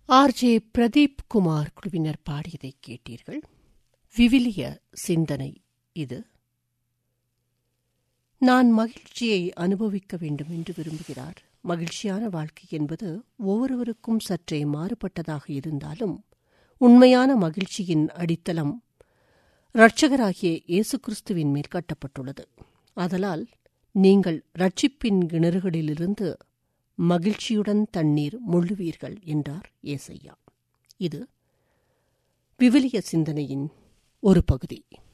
RJ Pradeep Kumar குழுவினர் பாடியதை கேட்டீர்கள் விவிலிய சிந்தனை இது நான் மகிழ்ச்சியை அனுபவிக்க வேண்டும் என்று விரும்புகிறார் மகிழ்ச்சியான வாழ்க்கை என்பது ஒவ்வொருவருக்கும் சற்றே மாறுபட்டதாக இருந்தாலும் உண்மையான மகிழ்ச்சியின் அடித்தளம் இரட்சகராகிய இயேசு கிறிஸ்துவின் மேல் கட்டப்பட்டுள்ளது ஆதலால் நீங்கள் ரட்சிப்பின் கிணறுகளிலிருந்து மகிழ்ச்சியுடன் தண்ணீர் முள்ளுவீர்கள் என்றார் ஏசையா இது விவிலிய சிந்தனையின் ஒரு பகுதி